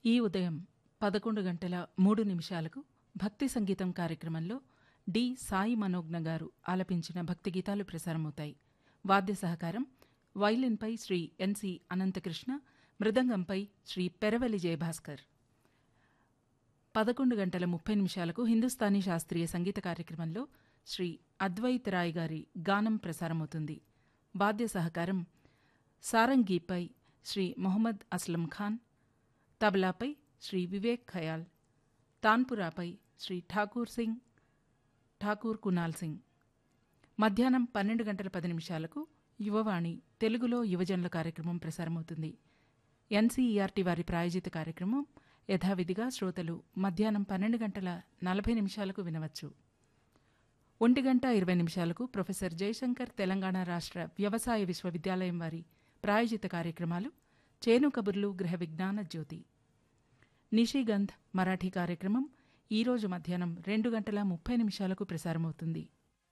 ఈ ఉదయం పదకొండు గంటల మూడు నిమిషాలకు భక్తి సంగీతం కార్యక్రమంలో డి సాయి మనోజ్ఞ గారు ఆలపించిన భక్తి గీతాలు ప్రసారమవుతాయి వాద్య సహకారం వైలిన్పై శ్రీ ఎన్సి అనంతకృష్ణ మృదంగంపై శ్రీ పెరవలి జయభాస్కర్ పదకొండు గంటల ముప్పై నిమిషాలకు హిందుస్థానీ శాస్త్రీయ సంగీత కార్యక్రమంలో శ్రీ అద్వైత్ రాయ్ గారి గానం ప్రసారమవుతుంది వాద్య సహకారం సారంగీపై శ్రీ మొహమ్మద్ అస్లం ఖాన్ తబలాపై శ్రీ వివేక్ ఖయాల్ తాన్పురాపై శ్రీ ఠాకూర్ సింగ్ ఠాకూర్ కునాల్ సింగ్ మధ్యాహ్నం పన్నెండు గంటల పది నిమిషాలకు యువవాణి తెలుగులో యువజనుల కార్యక్రమం ప్రసారమవుతుంది ఎన్సీఈఆర్టీ వారి ప్రాయోజిత కార్యక్రమం యథావిధిగా శ్రోతలు మధ్యాహ్నం పన్నెండు గంటల నలభై నిమిషాలకు వినవచ్చు ఒంటి గంట ఇరవై నిమిషాలకు ప్రొఫెసర్ జయశంకర్ తెలంగాణ రాష్ట్ర వ్యవసాయ విశ్వవిద్యాలయం వారి ప్రాయోజిత కార్యక్రమాలు చేను కబుర్లు గృహ విజ్ఞాన జ్యోతి నిషిగంధ్ మరాఠీ కార్యక్రమం ఈరోజు మధ్యాహ్నం రెండు గంటల ముప్పై నిమిషాలకు ప్రసారమవుతుంది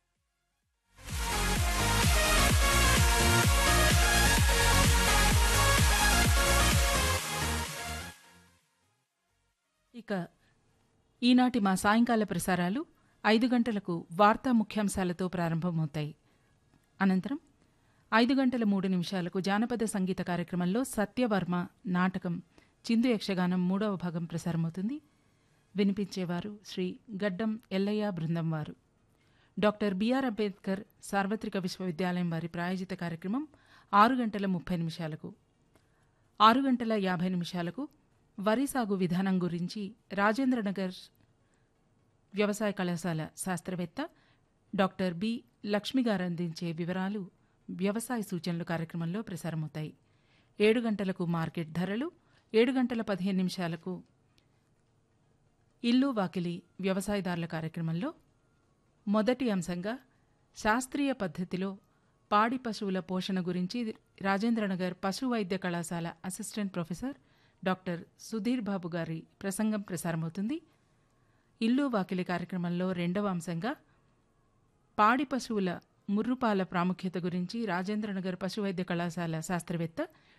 ఇక ఈనాటి మా సాయంకాల ప్రసారాలు ఐదు గంటలకు వార్తా ముఖ్యాంశాలతో ప్రారంభమవుతాయి అనంతరం ఐదు గంటల మూడు నిమిషాలకు జానపద సంగీత కార్యక్రమంలో సత్యవర్మ నాటకం చిందు యక్షగానం మూడవ భాగం ప్రసారమవుతుంది వినిపించేవారు శ్రీ గడ్డం ఎల్లయ్య బృందం వారు డాక్టర్ బిఆర్ అంబేద్కర్ సార్వత్రిక విశ్వవిద్యాలయం వారి ప్రాయోజిత కార్యక్రమం ఆరు గంటల ముప్పై నిమిషాలకు ఆరు గంటల యాభై నిమిషాలకు వరి సాగు విధానం గురించి రాజేంద్రనగర్ వ్యవసాయ కళాశాల శాస్త్రవేత్త డాక్టర్ బి లక్ష్మి గారు అందించే వివరాలు వ్యవసాయ సూచనలు కార్యక్రమంలో ప్రసారమవుతాయి ఏడు గంటలకు మార్కెట్ ధరలు ఏడు గంటల పదిహేను నిమిషాలకు ఇల్లు వాకిలి వ్యవసాయదారుల కార్యక్రమంలో మొదటి అంశంగా శాస్త్రీయ పద్ధతిలో పాడి పశువుల పోషణ గురించి రాజేంద్రనగర్ పశు వైద్య కళాశాల assistant professor doctor Sudheer Babu గారి ప్రసంగం ప్రసారమవుతుంది ఇల్లు వాకిలి కార్యక్రమంలో రెండవ అంశంగా పాడి పశువుల ముర్రుపాల ప్రాముఖ్యత గురించి రాజేంద్రనగర్ పశువైద్య కళాశాల శాస్త్రవేత్త